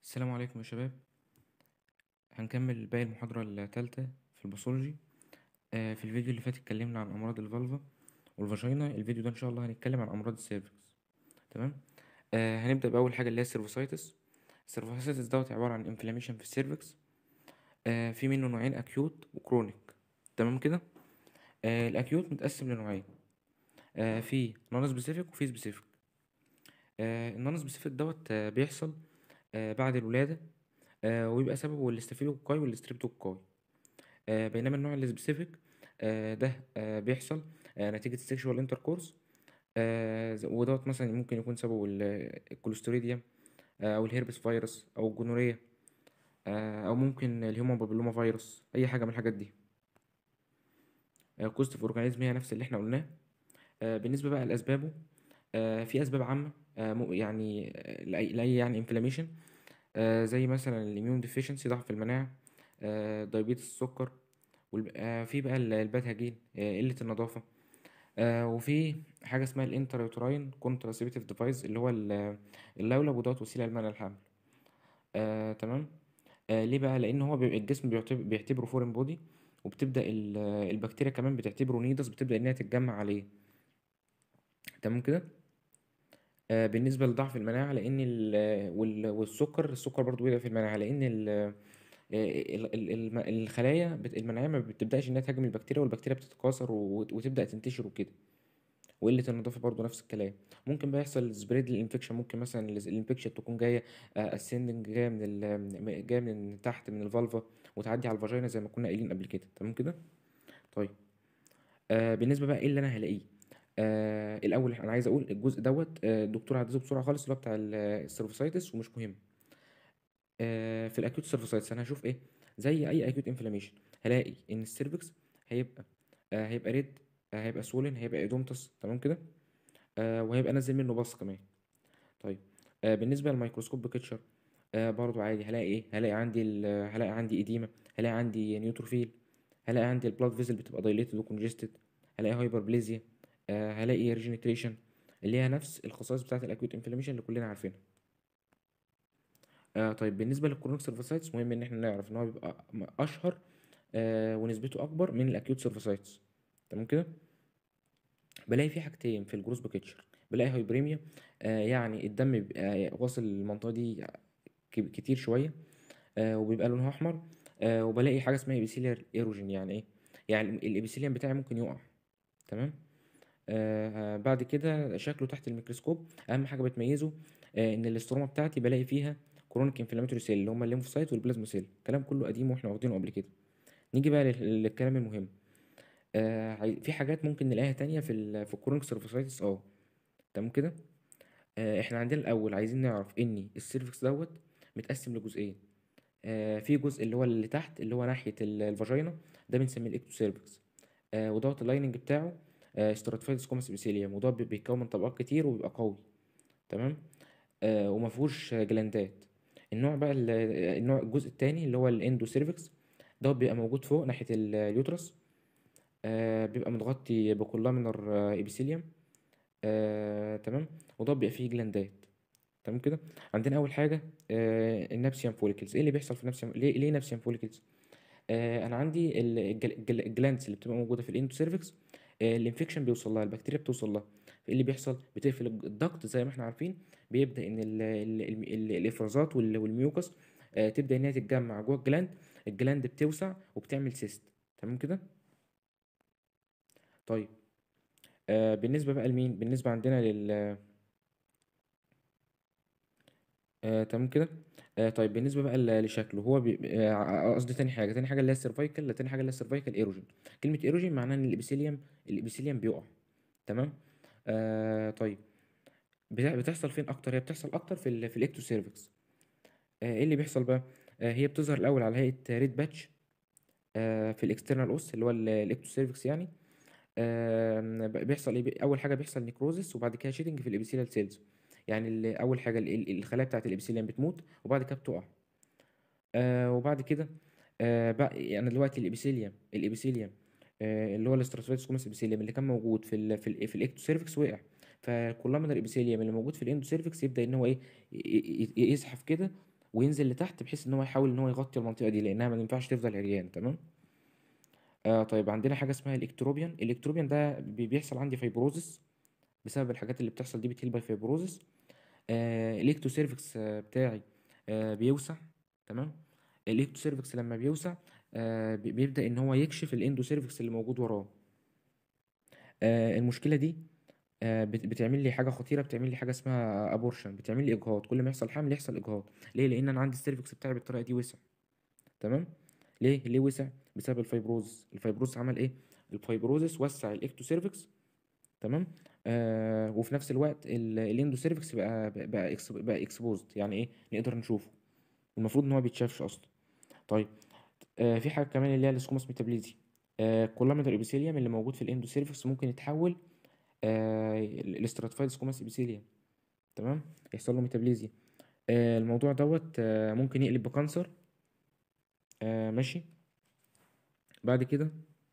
السلام عليكم يا شباب هنكمل باقي المحاضرة التالتة في الباثولوجي آه في الفيديو اللي فات اتكلمنا عن أمراض الفالفا والفاجينا الفيديو ده إن شاء الله هنتكلم عن أمراض السيرفكس تمام آه هنبدأ بأول حاجة اللي هي السيرفوسايتس السيرفوسايتس دوت عبارة عن انفلاميشن في السيرفكس آه في منه نوعين أكيوت وكرونيك تمام كده آه الأكيوت متقسم لنوعين آه في نون سبيسيفيك وفي سبيسيفيك آه النون سبيسيفيك دوت آه بيحصل آه بعد الولادة آه ويبقى سببه الاستافيلوكوكاي والستريبتوكوكاي آه بينما النوع السبيسيفيك آه ده آه بيحصل آه نتيجة السكشوال انتركورس آه ودوت مثلا ممكن يكون سببه ال- الكوليستوريديوم آه أو الهيربس فيروس أو الجونوريا آه أو ممكن الهيومن بابيلوما فيروس أي حاجة من الحاجات دي كوزيتيف اورجانيزم هي نفس اللي احنا قلناه آه بالنسبة بقى لأسبابه آه في أسباب عامة آه مو- يعني آه، لأي لأي يعني انفلاميشن آه زي مثلا الاميون ديفيشنسي ضعف المناعة آه دايبيتس السكر والب- آه في بقى ال- البات هجين آه قلة النظافة آه وفي حاجة اسمها الانتريوتراين كونتراسيبتيف ديفايس اللي هو ال- اللولب ودوت وسيلة لمنع الحمل آه تمام آه ليه بقى لأن هو بيبقى الجسم بيعتبر بيعتبره فورين بودي وبتبدأ ال- البكتيريا كمان بتعتبره نيدس بتبدأ إنها تتجمع عليه تمام كده آه، بالنسبة لضعف المناعة لأن ال- وال- والسكر السكر برضو بيضعف المناعة لأن ال- آه، ال- ال- الم- الخلايا بت- المناعية ما بتبدأش إنها تهاجم البكتيريا والبكتيريا بتتكاثر وت- وتبدأ تنتشر وكده وقلة النظافة برضو نفس الكلام ممكن بقى يحصل سبريد للإنفكشن ممكن مثلا الإنفكشن تكون جاية اسندنج جاية من ال جاية من تحت من الفالفا وتعدي على الفاجينا زي ما كنا قايلين قبل كده تمام كده طيب آه بالنسبه بقى ايه اللي انا هلاقيه آه الاول انا عايز اقول الجزء دوت آه، الدكتور عدده بسرعه خالص اللي هو بتاع ال- السيرفوسايتس ومش مهم آه في الاكيوت سيرفوسايتس انا هشوف ايه زي اي اكيوت انفلاميشن هلاقي ان السيرفكس هيبقى آه هيبقى ريد آه هيبقى سولن هيبقى ايدومتس تمام كده آه وهيبقى نازل منه بص كمان طيب آه بالنسبه للميكروسكوب بيكتشر آه برضو عادي هلاقي ايه هلاقي عندي ال- هلاقي عندي اديمه هلاقي عندي نيوتروفيل هلاقي عندي البلاد فيزل بتبقى دايليتد وكونجستد هلاقي هايبربليزيا آه هلاقي ريجنريشن اللي هي نفس الخصائص بتاعه الاكيوت انفلاميشن اللي كلنا عارفينها آه طيب بالنسبه للكرونيك سيرفوسايتس مهم ان احنا نعرف ان هو بيبقى م- اشهر آه ونسبته اكبر من الاكيوت سيرفوسايتس تمام كده بلاقي في حاجتين في الجروس بيكتشر بلاقي هايبريميا آه يعني الدم بيبقى واصل للمنطقه دي ك- كتير شويه آه وبيبقى لونها احمر آه وبلاقي حاجه اسمها ابيثيليال ايروجين يعني ايه يعني الابيثيليوم بتاعي ممكن يقع تمام آه بعد كده شكله تحت الميكروسكوب اهم حاجه بتميزه آه ان الاستروما بتاعتي بلاقي فيها كرونيك انفلاماتوري سيل اللي هم الليمفوسايت والبلازما سيل الكلام كله قديم واحنا واخدينه قبل كده نيجي بقى لل- للكلام المهم آه عاي- في حاجات ممكن نلاقيها تانية في ال في الكرونيك سيرفوسايتس اه تمام كده آه احنا عندنا الاول عايزين نعرف ان السيرفكس دوت متقسم لجزئين آه في جزء اللي هو اللي تحت اللي هو ناحيه ال- الفاجينا ده بنسميه الاكتوسيرفكس آه ودوت اللايننج بتاعه ستراتيفايد سكوماس ابيثيليوم وده بي- بيتكون من طبقات كتير وبيبقى قوي تمام آه وما فيهوش جلاندات النوع بقى ال- النوع الجزء التاني اللي هو الاندو سيرفكس دوت بيبقى موجود فوق ناحيه ال- اليوترس آه بيبقى متغطي بكولامينر ابيثيليوم آه تمام وده بيبقى فيه جلاندات تمام كده عندنا اول حاجه آه النابسيوم فوليكلز ايه اللي بيحصل في نابسيوم ليه ليه نابسيوم فوليكلز آه انا عندي ال- الجل- الجل- الجلاندز اللي بتبقى موجوده في الاندو سيرفكس آه الانفكشن بيوصل لها البكتيريا بتوصل لها فايه اللي بيحصل بتقفل الج- الضغط زي ما احنا عارفين بيبدا ان ال ال ال ال الافرازات وال- والميوكس آه تبدا ان هي تتجمع جوه الجلاند الجلاند بتوسع وبتعمل سيست تمام كده طيب آه بالنسبه بقى لمين بالنسبه عندنا لل آه تمام كده آه طيب بالنسبه بقى ل- لشكله هو بي- آه، قصدي تاني حاجه تاني حاجه اللي هي السيرفايكال تاني حاجه اللي هي السيرفايكال ايروجين كلمه ايروجين معناها ان الابيثيليوم الابيثيليوم بيقع تمام آه طيب بتا- بتحصل فين اكتر هي بتحصل اكتر في ال في الاكتو سيرفكس آه ايه اللي بيحصل بقى آه هي بتظهر الاول على هيئه ريد باتش آه في الاكسترنال اوس اللي هو ال- الاكتو سيرفكس يعني آم، ب- بيحصل ايه بي- اول حاجه بيحصل نيكروزس وبعد كده شيدنج في الابيثيليال سيلز يعني ال- اول حاجه ال- ال- الخلايا بتاعت الابيثيليوم بتموت وبعد كده بتقع آه وبعد كده آه بقى يعني دلوقتي الابيثيليوم الابيثيليوم آه اللي هو الاستراتيفايد سكوماس ابيثيليوم اللي كان موجود في ال في ال في الاكتو سيرفكس وقع فالكولامينر ابيثيليوم اللي موجود في الاندو سيرفكس يبدا ان هو ايه ي- ي- ي- يزحف كده وينزل لتحت بحيث ان هو يحاول ان هو يغطي المنطقه دي لانها ما ينفعش تفضل عريان تمام آه طيب عندنا حاجه اسمها الكتروبيان الكتروبيان ده بي- بيحصل عندي فايبروزس بسبب الحاجات اللي بتحصل دي بتهيل باي فايبروزس آه الاكتو سيرفكس آه بتاعي آه بيوسع تمام الاكتو سيرفكس لما بيوسع آه بي- بيبدا ان هو يكشف الاندو سيرفكس اللي موجود وراه آه المشكله دي آه، بت- بتعمل لي حاجه خطيره بتعمل لي حاجه اسمها ابورشن بتعمل لي اجهاض كل ما يحصل حمل يحصل اجهاض ليه لان انا عندي السيرفكس بتاعي بالطريقه دي وسع تمام ليه ليه وسع بسبب الفايبروز الفايبروز عمل ايه الفايبروزس وسع الاكتو سيرفكس تمام آه وفي نفس الوقت ال- الاندو سيرفكس بقى بقى إكس بقى اكسبوزد يعني ايه نقدر نشوفه المفروض ان هو بيتشافش اصلا طيب آه في حاجه كمان اللي هي السكوماس ميتابليزي آه كولاميدال ابيثيليوم اللي موجود في الاندو سيرفكس ممكن يتحول آه الاستراتيفايد سكوماس ابيثيليوم تمام يحصل له ميتابليزيا آه الموضوع دوت آه ممكن يقلب بكانسر آه ماشي بعد كده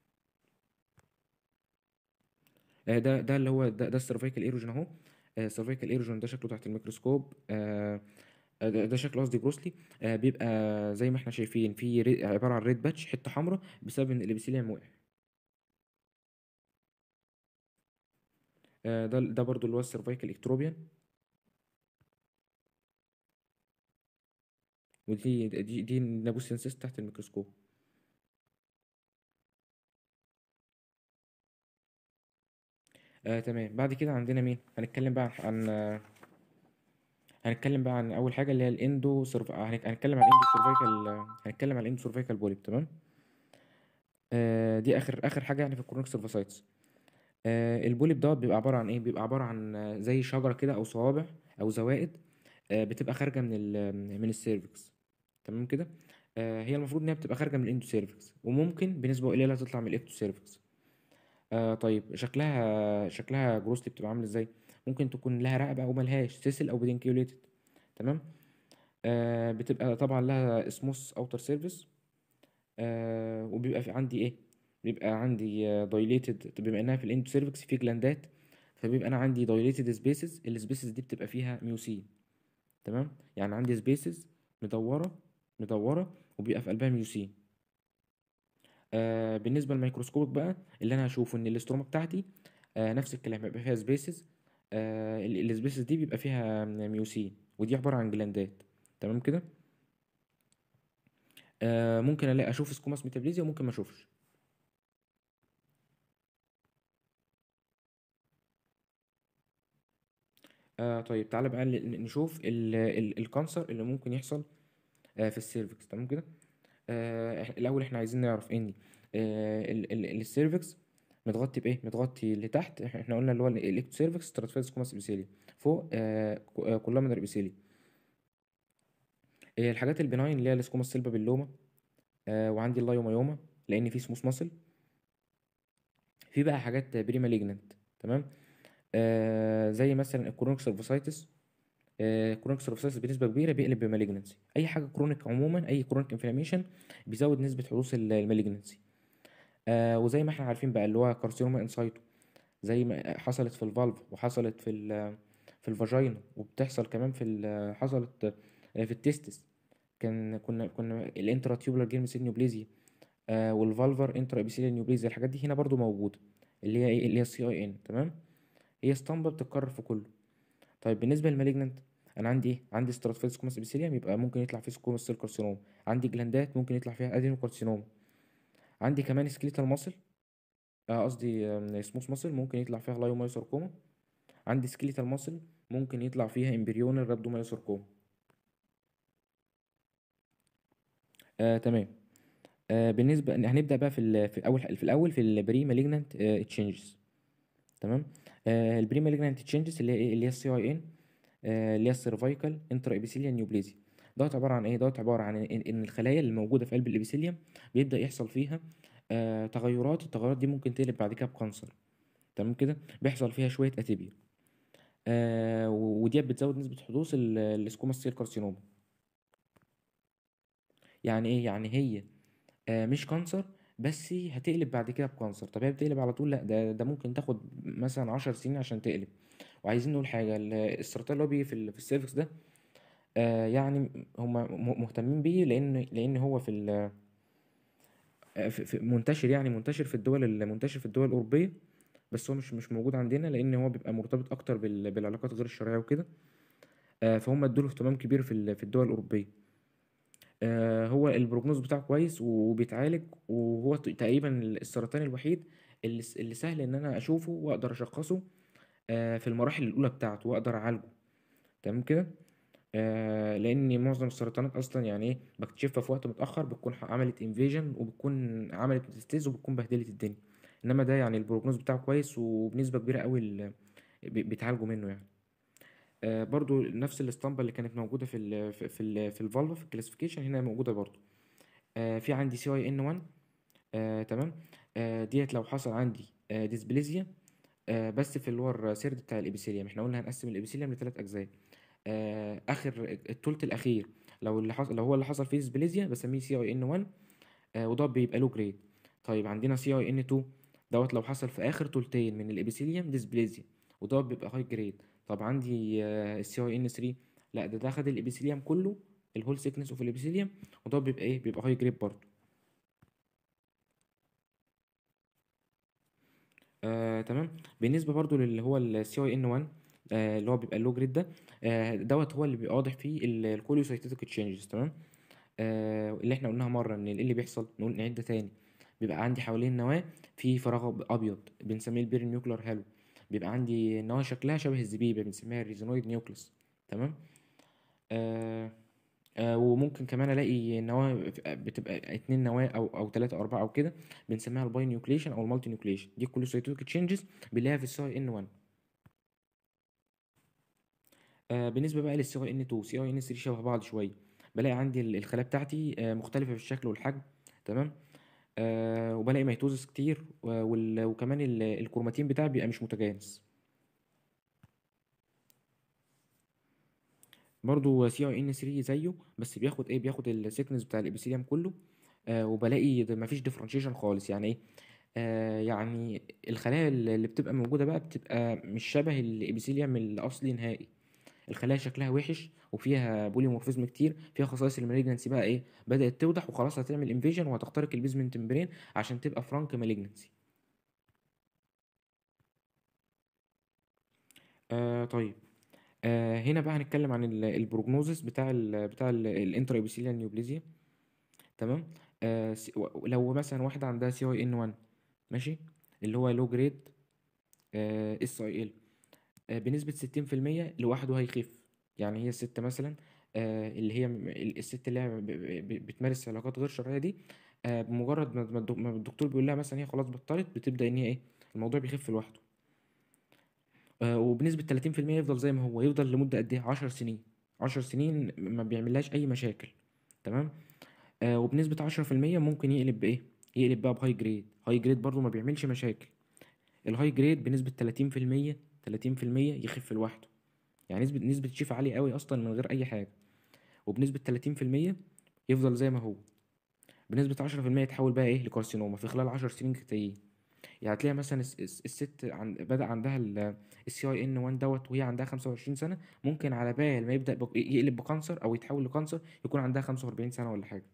آه ده ده اللي هو ده, ده السيرفيكال ايروجين اهو السيرفيكال ايروجين ده شكله تحت الميكروسكوب آه آه، ده, ده شكله قصدي بروسلي آه بيبقى زي ما احنا شايفين في ري- عباره عن ريد باتش حته حمراء بسبب ان الابيثيليوم وقع آه ده ده برضو اللي هو السيرفيكال اكتروبيان ودي دي دي النابوسينسيس تحت الميكروسكوب آه تمام بعد كده عندنا مين هنتكلم بقى عن آه، هنتكلم بقى عن اول حاجه اللي هي الاندو سيرف... هنك- هنتكلم عن الاندو سيرفيكال هنتكلم عن الاندو سيرفيكال بوليب تمام آه دي اخر اخر حاجه يعني في الكورونيك سيرفاسايتس آه البوليب دوت بيبقى عباره عن ايه بيبقى عباره عن آه، زي شجره كده او صوابع او زوائد آه بتبقى خارجه من ال من السيرفكس تمام كده آه هي المفروض ان هي بتبقى خارجه من الاندو سيرفكس وممكن بنسبه قليله تطلع من الاكتو سيرفكس آه طيب شكلها شكلها جروسلي بتبقى عامل ازاي ممكن تكون لها رقبه او ملهاش سيسل او بدينكيوليتد تمام آه بتبقى طبعا لها سموث اوتر سيرفيس آه وبيبقى في عندي ايه بيبقى عندي دايليتد بما انها في الاندو سيرفكس في جلاندات فبيبقى انا عندي دايليتد سبيسز السبيسز دي بتبقى فيها ميوسين تمام يعني عندي سبيسز مدوره مدوره وبيبقى في قلبها ميوسين آه بالنسبه للميكروسكوب بقى اللي انا هشوفه ان الاستروما بتاعتي آه نفس الكلام بيبقى فيها سبيسز آه السبيسز دي بيبقى فيها ميوسين ودي عباره عن جلاندات تمام كده آه ممكن الاقي اشوف سكوماس ميتابليزيا وممكن ما اشوفش آه طيب تعالى بقى ل- نشوف ال- ال- الكانسر اللي ممكن يحصل آه في السيرفكس تمام كده آه إح- الاول احنا عايزين نعرف ان آه ال- ال- السيرفكس متغطي بايه متغطي لتحت إح- احنا قلنا اللي هو الاكتو سيرفكس ستراتيفايد سكوماس ابيثيليوم فوق آه كولامينر ابيثيليوم آه الحاجات البناين اللي هي السكوما سيلبا باللوما آه وعندي اللايومايوما لان في سموث ماسل في بقى حاجات بري مالجننت تمام آه زي مثلا الكرونيك سيرفوسايتس آه كرونيك سيرفوسايتس بنسبه كبيره بيقلب بمالجننسي اي حاجه كرونيك عموما اي كرونيك انفلاميشن بيزود نسبه حدوث المالجننسي آه وزي ما احنا عارفين بقى اللي هو كارسينوما انسايتو زي ما حصلت في الفالف وحصلت في ال في الفاجينا وبتحصل كمان في ال- حصلت في التستس كان كنا كنا الانترا تيوبولار جيرمس نيوبليزيا آه والفالفر انترا ابيثيليال نيوبليزيا الحاجات دي هنا برضو موجوده اللي هي ايه اللي هي السي اي ان تمام هي اسطمبه بتتكرر في كله طيب بالنسبه للمالجننت انا عندي ايه عندي ستراتوفيل سكوماس ابيثيليوم يبقى ممكن يطلع فيه سكوماس سيل كارسينوم عندي جلاندات ممكن يطلع فيها ادينو كارسينوم عندي كمان سكليتال ماسل آه، قصدي سموث ماسل ممكن يطلع فيها لايومايوساركوما عندي سكليتال ماسل ممكن يطلع فيها امبريونال رابدومايوساركوما آه تمام آه بالنسبه هنبدا بقى في ال- في الاول في الاول في البري مالجنانت تشينجز تمام آه البري مالجنانت تشينجز اللي هي ايه اللي هي السي اي ان اللي هي السيرفايكال انترا ابيثيليال نيوبليزيا دوت عباره عن ايه دوت عباره عن ان إن الخلايا اللي موجوده في قلب الابيثيليوم بيبدا يحصل فيها آه تغيرات التغيرات دي ممكن تقلب بعد كده بكانسر تمام كده بيحصل فيها شويه اتيبيا آه و- وديت بتزود نسبه حدوث ال- السكوما سيل كارسينوما يعني ايه يعني هي آه مش كانسر بس هتقلب بعد كده بكانسر طب هي بتقلب على طول لا ده ده ممكن تاخد مثلا عشر سنين عشان تقلب وعايزين نقول حاجه ال- السرطان اللي هو بيجي في ال- في السيرفكس ده آه يعني هم م- مهتمين بيه لان لان هو في ال- آه، في في- منتشر يعني منتشر في الدول ال- منتشر في الدول الاوروبيه بس هو مش مش موجود عندنا لان هو بيبقى مرتبط اكتر بال- بالعلاقات غير الشرعيه وكده آه فهم ادوا له اهتمام كبير في ال- في الدول الاوروبيه آه هو البروجنوز بتاعه كويس وبيتعالج وهو ت- تقريبا السرطان الوحيد اللي س- اللي سهل ان انا اشوفه واقدر اشخصه آه في المراحل الاولى بتاعته واقدر اعالجه تمام كده آه لان معظم السرطانات اصلا يعني ايه بكتشفها في وقت متاخر بتكون ح- عملت انفيجن وبتكون عملت ميتاستيز وبتكون بهدلت الدنيا انما ده يعني البروجنوز بتاعه كويس وبنسبه كبيره قوي ال- ب- بيتعالجوا منه يعني آه برضو نفس الاسطمبة اللي كانت موجودة في ال في في ال في الفالف في الكلاسيفيكيشن هنا موجودة برضو آه في عندي سي اي ان 1 آه تمام آه ديت لو حصل عندي آه ديسبليزيا آه بس في اللور سيرد بتاع الابيثيليوم احنا قلنا هنقسم الابيثيليوم لثلاث اجزاء آه اخر التلت الاخير لو اللي حصل لو هو اللي حصل فيه ديسبليزيا بسميه سي اي ان 1 آه وده بيبقى له جريد طيب عندنا سي اي ان 2 دوت لو حصل في اخر تلتين من الابيثيليوم ديسبليزيا وده بيبقى هاي جريد طب عندي السي اي ان 3 لا ده ده خد الابيثيليوم كله الهول سيكنس اوف الابيثيليوم وده بيبقى ايه بيبقى هاي جريد برضه آه تمام بالنسبه برضو للي هو السي اي ان 1 آه اللي هو بيبقى اللو جريد ده آه دوت هو اللي بيبقى واضح فيه الكوليوسايتيك تشينجز تمام آه اللي احنا قلناها مره ان ايه اللي بيحصل نقول نعيد ده تاني بيبقى عندي حوالين النواه في فراغ أب- ابيض بنسميه البير نيوكلر هالو بيبقى عندي النواه شكلها شبه الزبيبه بنسميها الريزونويد نيوكلس تمام آه آه وممكن كمان الاقي نواه بتبقى اتنين نواه او او تلاته او اربعه او كده بنسميها الباي نيوكليشن او المالتي نيوكليشن دي كوليوسايتوك تشينجز بنلاقيها في السي ان 1 آه بالنسبه بقى للسي اي ان 2 سي اي ان 3 شبه بعض شويه بلاقي عندي ال- الخلايا بتاعتي آه مختلفه في الشكل والحجم تمام آه وبلاقي ميتوزس كتير و- وال- وكمان ال- الكروماتين بتاعي بيبقى مش متجانس برضو سي اي ان 3 زيه بس بياخد ايه بياخد السيكنس بتاع الابيثيليوم كله آه وبلاقي ده مفيش ديفرنشيشن خالص يعني ايه آه يعني الخلايا اللي اللي بتبقى موجوده بقى بتبقى مش شبه الابيثيليوم الاصلي نهائي الخلايا شكلها وحش وفيها بوليمورفيزم كتير فيها خصائص المالجنسي بقى ايه بدأت توضح وخلاص هتعمل انفيجن وهتخترق البيزمنت ممبرين عشان تبقى فرانك مالجنسي آه طيب آه هنا بقى هنتكلم عن البروجنوزس بتاع ال بتاع الانترا ابيثيليال نيوبليزيا تمام آه س- و- لو مثلا واحده عندها سي اي ان 1 ماشي اللي هو لو جريد اس اي ال بنسبه 60% لوحده هيخف يعني هي الست مثلا آه اللي هي م- ال- الست اللي هي ب- ب- ب- بتمارس علاقات غير شرعيه دي آه بمجرد ما ما الدك- ما الدكتور بيقول لها مثلا هي خلاص بطلت بتبدا ان هي ايه الموضوع بيخف لوحده آه، وبنسبة 30% يفضل زي ما هو يفضل لمدة قد ايه 10 سنين 10 سنين ما بيعملهاش أي مشاكل تمام آه وبنسبة 10% ممكن يقلب بإيه يقلب بقى بهاي جريد هاي جريد برضو ما بيعملش مشاكل الهاي جريد بنسبة 30% 30% يخف لوحده يعني نسبة نسبة شفاء عالية قوي أصلا من غير أي حاجة وبنسبة 30% يفضل زي ما هو بنسبة 10% يتحول بقى إيه لكارسينوما في خلال 10 سنين جايين يعني هتلاقي مثلا الس- الس- الست عن بدأ عندها السي اي ان 1 دوت وهي عندها 25 سنة ممكن على بال ما يبدأ بق- يقلب بكانسر او يتحول لكانسر يكون عندها 45 سنة ولا حاجة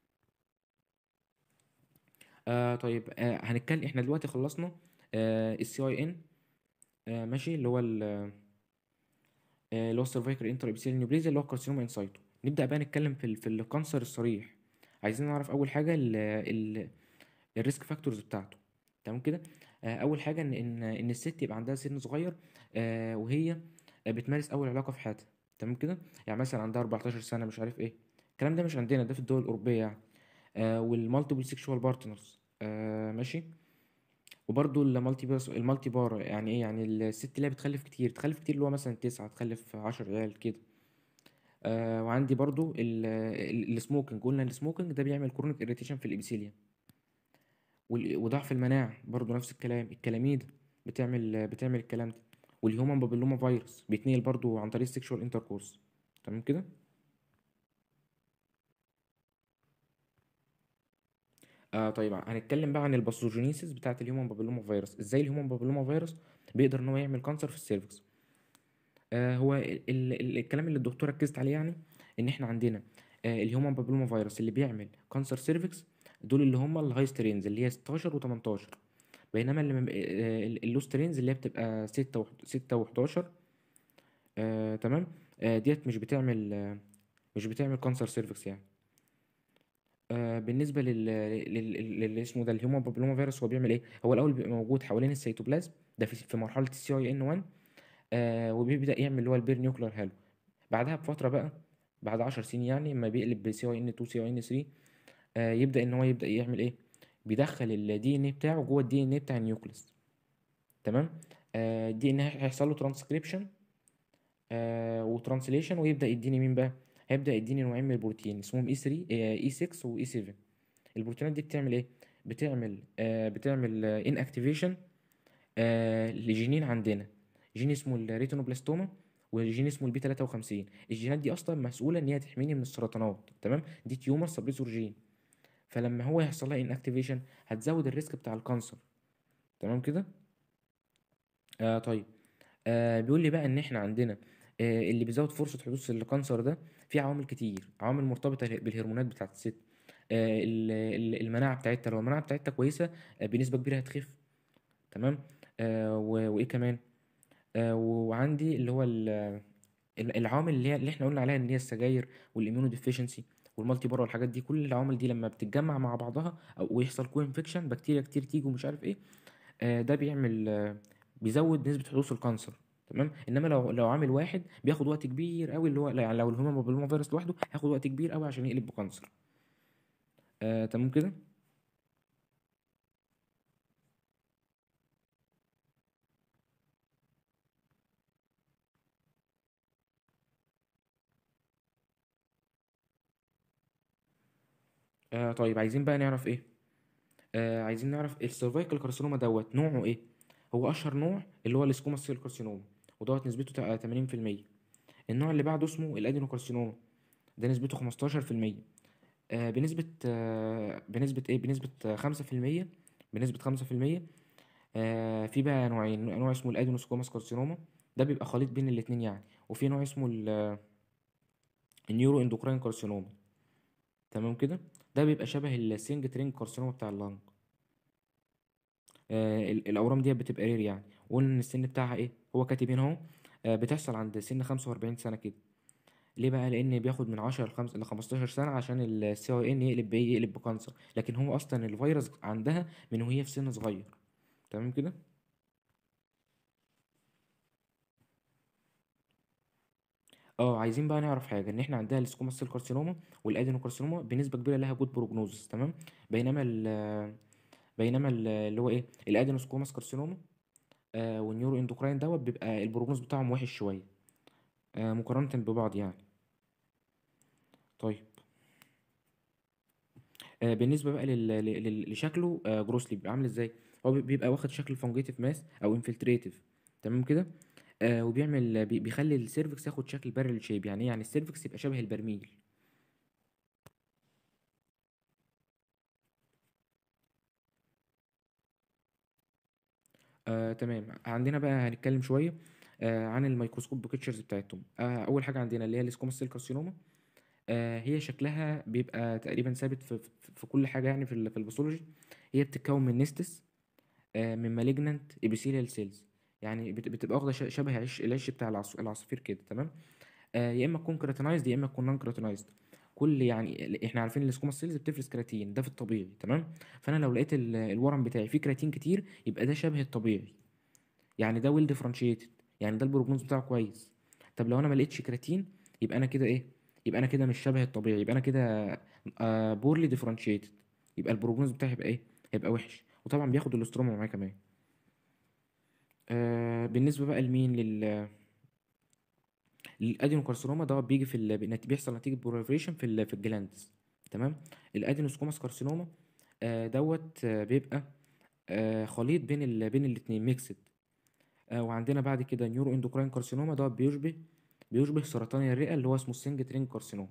آه طيب آه هنتكلم احنا دلوقتي خلصنا آه السي اي ان آه ماشي اللي هو ال- آه اللي هو السيرفايكال انتر ابيثيليال نيوبليزيا اللي هو كارسينوما انسايتو نبدأ بقى نتكلم في ال في الكانسر الصريح عايزين نعرف اول حاجة ال ال الريسك فاكتورز بتاعته تمام كده آه، اول حاجه ان ان ان الست يبقى عندها سن صغير آه، وهي بتمارس اول علاقه في حياتها تمام كده يعني مثلا عندها 14 سنه مش عارف ايه الكلام ده مش عندنا ده في الدول الاوروبيه يعني آه والمالتيبل سيكشوال بارتنرز آه ماشي وبرضو المالتي بارس المالتي بار يعني ايه يعني الست اللي هي بتخلف كتير تخلف كتير اللي هو مثلا تسعة تخلف عشر عيال كده آه وعندي برضو ال- ال- السموكينج قلنا السموكينج ده بيعمل كرونيك اريتيشن في الابيثيليوم وال- وضعف المناعة برضو نفس الكلام الكلاميد بتعمل بتعمل الكلام ده والهيومن بابيلوما فيروس بيتنقل برضو عن طريق السكشوال انتركورس تمام كده آه طيب هنتكلم بقى عن الباثوجينيسيس بتاعة الهيومن بابيلوما فيروس ازاي الهيومن بابيلوما فيروس بيقدر ان هو يعمل كانسر في السيرفكس آه هو ال ال الكلام اللي الدكتور ركزت عليه يعني ان احنا عندنا آه الهيومن بابيلوما فيروس اللي بيعمل كانسر سيرفكس دول اللي هم الهاي سترينز اللي هي 16 و18 بينما اللي مب- آه، اللو سترينز اللي هي بتبقى 6 و 6 و11 آه تمام آه ديت مش بتعمل آه مش بتعمل كانسر سيرفكس يعني آه بالنسبه لل لل لل اسمه ده الهيومن بابيلوما فيروس هو بيعمل ايه هو الاول بيبقى موجود حوالين السيتوبلازم ده في في مرحله السي اي ان 1 آه وبيبدا يعمل اللي هو البير نيوكلير هالو بعدها بفتره بقى بعد 10 سنين يعني لما بيقلب بسي اي ان 2 سي اي ان 3 آه يبدا ان هو يبدا يعمل ايه بيدخل الدي ان اي بتاعه جوه الدي ان اي بتاع النيوكليس تمام آه الدي ان اي هيحصل له ترانسكريبشن آه وترانسليشن ويبدا يديني مين بقى هيبدا يديني نوعين من البروتين اسمهم اي 3 اي 6 واي 7 البروتينات دي بتعمل ايه بتعمل آه بتعمل ان اكتيفيشن آه لجينين عندنا جين اسمه الريتينوبلاستوما وجين اسمه البي 53 الجينات دي اصلا مسؤوله ان هي تحميني من السرطانات تمام دي تيومر سبريسور جين فلما هو يحصل لها ان اكتيفيشن هتزود الريسك بتاع الكانسر تمام كده آه طيب آه بيقول لي بقى ان احنا عندنا آه اللي بيزود فرصه حدوث الكانسر ده في عوامل كتير عوامل مرتبطه بالهرمونات بتاعت الست آه ال- ال- المناعه بتاعتها لو المناعه بتاعتها كويسه آه بنسبه كبيره هتخف تمام آه و- وايه كمان آه وعندي اللي هو ال- ال- العوامل اللي هي اللي احنا قلنا عليها ان هي السجاير والاميونو ديفيشنسي والمالتي بارا والحاجات دي كل العوامل دي لما بتتجمع مع بعضها او ويحصل كو انفكشن بكتيريا كتير تيجي ومش عارف ايه آه ده بيعمل آه بيزود نسبة حدوث الكانسر تمام انما لو لو عامل واحد بياخد وقت كبير قوي اللي هو يعني لو الهيومن بابيلوما فيروس لوحده هياخد وقت كبير قوي عشان يقلب بكانسر آه تمام كده آه طيب عايزين بقى نعرف ايه آه عايزين نعرف السيرفايكال كارسينوما دوت نوعه ايه هو اشهر نوع اللي هو السكوما سيل كارسينوما ودوت نسبته تق- 80% النوع اللي بعده اسمه الادينوكارسينوما ده نسبته 15% آه بنسبة آه بنسبة ايه بنسبة آه، 5% بنسبة 5% آه في بقى نوعين نوع اسمه الادينوسكوماس كارسينوما ده بيبقى خليط بين الاتنين يعني وفي نوع اسمه ال- النيورو اندوكراين كارسينوما تمام كده ده بيبقى شبه السينج ترينج كارسينوما بتاع اللنج آه ال- الاورام دي بتبقى رير يعني وقلنا ان السن بتاعها ايه هو كاتب هنا اهو آه بتحصل عند سن 45 سنة كده ليه بقى لان بياخد من 10 ل 5 ل 15 سنة عشان السي اي ان يقلب بايه يقلب بكانسر لكن هو اصلا الفيروس عندها من وهي في سن صغير تمام كده اه عايزين بقى نعرف حاجه ان احنا عندنا السكوما سيل كارسينوما والادينوكارسينوما بنسبه كبيره لها جود بروجنوزس تمام بينما ال بينما ال- اللي هو ايه الادينوسكوماس كارسينوما آه والنيورو اندوكراين دوت بيبقى البروجنوز بتاعهم وحش شويه آه مقارنه ببعض يعني طيب آه بالنسبه بقى لل... لل- لل- لشكله آه جروسلي بيبقى عامل ازاي هو بي- بيبقى واخد شكل فونجيتيف ماس او انفلتريتيف تمام كده آه وبيعمل بي- بيخلي السيرفكس ياخد شكل بارل شيب يعني ايه يعني السيرفكس يبقى شبه البرميل آه تمام عندنا بقى هنتكلم شويه آه عن الميكروسكوب بيكتشرز بتاعتهم آه اول حاجه عندنا اللي هي السكوما سيل كارسينوما آه هي شكلها بيبقى تقريبا ثابت في, في, في كل حاجه يعني في ال- في الباثولوجي هي بتتكون من نيستس آه من مالجنانت ابيثيليال سيلز يعني بت- بتبقى واخده ش- شبه عش العش بتاع العص- العصافير كده تمام آه يا اما تكون كراتينايزد يا اما تكون نون كراتينايزد كل يعني احنا عارفين ان السكوما سيلز بتفرز كراتين ده في الطبيعي تمام فانا لو لقيت ال- الورم بتاعي فيه كراتين كتير يبقى ده شبه الطبيعي يعني ده ويل ديفرنشيتد يعني ده البروجنوز بتاعه كويس طب لو انا ما لقيتش كراتين يبقى انا كده ايه يبقى انا كده مش شبه الطبيعي يبقى انا كده آه بورلي ديفرنشيتد يبقى البروجنوز بتاعي هيبقى ايه هيبقى وحش وطبعا بياخد الاستروما معاه كمان آه بالنسبه بقى لمين لل الادينوكارسينوما ده بيجي في ال... بنت- بيحصل نتيجه بروليفريشن في ال... في الجلاندز تمام الادينوسكوماس كارسينوما آه دوت آه بيبقى آه خليط بين ال... بين الاتنين ميكسد آه وعندنا بعد كده نيورو اندوكراين كارسينوما ده بيشبه بيشبه سرطان الرئه اللي هو اسمه السنج ترينج كارسينوما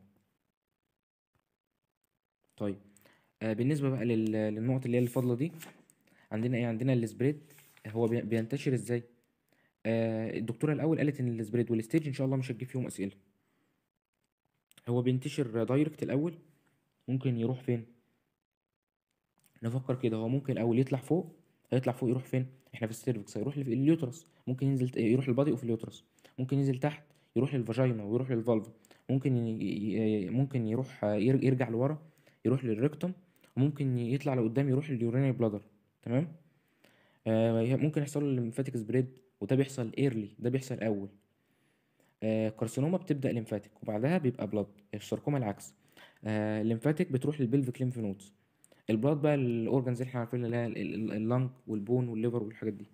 طيب آه بالنسبه بقى لل... للنقط اللي هي الفاضله دي عندنا ايه عندنا السبريد هو بي- بينتشر ازاي آه الدكتوره الاول قالت ان السبريد والستيج ان شاء الله مش هتجيب فيهم اسئله هو بينتشر دايركت الاول ممكن يروح فين نفكر كده هو ممكن الاول يطلع فوق هيطلع فوق يروح فين احنا في السيرفكس هيروح لليوترس ممكن ينزل ت- يروح للبادي اوف اليوترس ممكن ينزل تحت يروح للفاجينا ويروح للفالفا ممكن ي... ي- ممكن يروح ير- يرجع لورا يروح للريكتوم وممكن يطلع لقدام يروح لليورينري بلادر تمام آه ممكن يحصل له الليمفاتيك سبريد وده بيحصل ايرلي ده بيحصل اول آه كارسينوما بتبدا ليمفاتيك وبعدها بيبقى بلاد الساركوما العكس آه الليمفاتيك بتروح للبلفيك ليمف نودز البلاد بقى الاورجنز اللي احنا عارفين اللي هي ال- ال- اللنج والبون والليفر والحاجات دي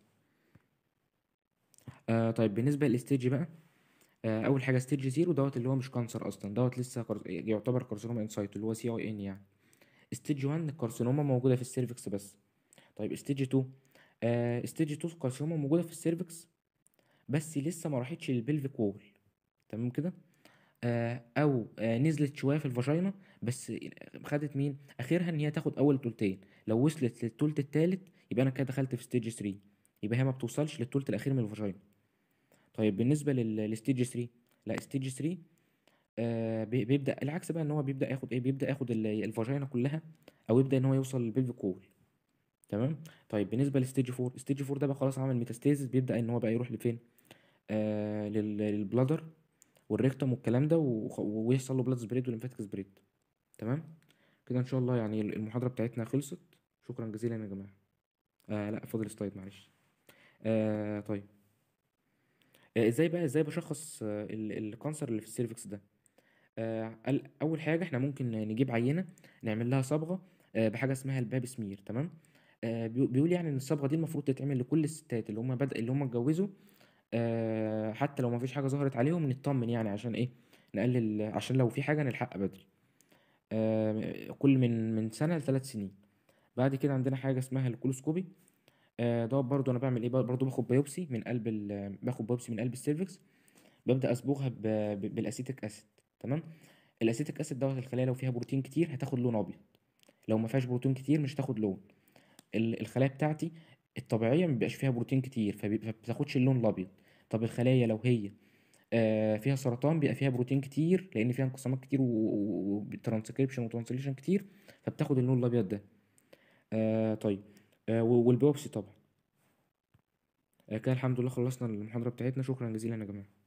آه طيب بالنسبه للستيج بقى آه اول حاجه ستيج زيرو دوت اللي هو مش كانسر اصلا دوت لسه كار... يعتبر كارسينوما انسايت اللي هو سي اي ان يعني ستيج 1 الكارسينوما موجوده في السيرفكس بس طيب ستيج 2 آه ستيج 2 الكارسينوما موجوده في السيرفكس بس لسه ما راحتش للبلفيك وول تمام كده آه او آه نزلت شويه في الفاجينا بس خدت مين اخرها ان هي تاخد اول تلتين لو وصلت للتلت التالت يبقى انا كده دخلت في ستيج 3 يبقى هي ما بتوصلش للتلت الاخير من الفاجينا طيب بالنسبه لل- للستيج 3 لا ستيج 3 آه بي- بيبدا العكس بقى ان هو بيبدا ياخد ايه بيبدا ياخد ال- الفاجينا كلها او يبدا ان هو يوصل للبلفيك وول تمام طيب بالنسبه لستيج 4 ستيج 4 ده بقى خلاص عمل ميتاستيزس بيبدا ان هو بقى يروح لفين آه لل- للبلادر والريكتوم والكلام ده وخ- ويحصل له بلاد سبريد وليمفاتيك سبريد تمام كده ان شاء الله يعني المحاضره بتاعتنا خلصت شكرا جزيلا يا جماعه آه لا فاضل سلايد معلش آه طيب آه ازاي بقى ازاي بشخص آه ال- الكانسر اللي في السيرفكس ده آه ال- اول حاجه احنا ممكن نجيب عينه نعمل لها صبغه آه بحاجه اسمها الباب سمير تمام آه بيقو- بيقول يعني ان الصبغه دي المفروض تتعمل لكل الستات اللي هم بدأ اللي هم اتجوزوا آه حتى لو ما فيش حاجه ظهرت عليهم نطمن يعني عشان ايه نقلل عشان لو في حاجه نلحقها بدري آه كل من من سنه لثلاث سنين بعد كده عندنا حاجه اسمها الكولوسكوبي آه ده برضو انا بعمل ايه برضو باخد بايوبسي من قلب ال- باخد بايوبسي من قلب السيرفكس ببدا اصبغها ب- ب- بالاسيتيك اسيد تمام الاسيتيك اسيد دوت الخلايا لو فيها بروتين كتير هتاخد لون ابيض لو ما فيهاش بروتين كتير مش هتاخد لون ال- الخلايا بتاعتي الطبيعيه ما بيبقاش فيها بروتين كتير فبي- فبتاخدش اللون الابيض طب الخلايا لو هي آه، فيها سرطان بيبقى فيها بروتين كتير لان فيها انقسامات كتير وترانسكريبشن وترانسليشن كتير فبتاخد اللون الابيض ده آه طيب آه و- والبيوبسي طبعا آه كده الحمد لله خلصنا المحاضره بتاعتنا شكرا جزيلا يا جماعه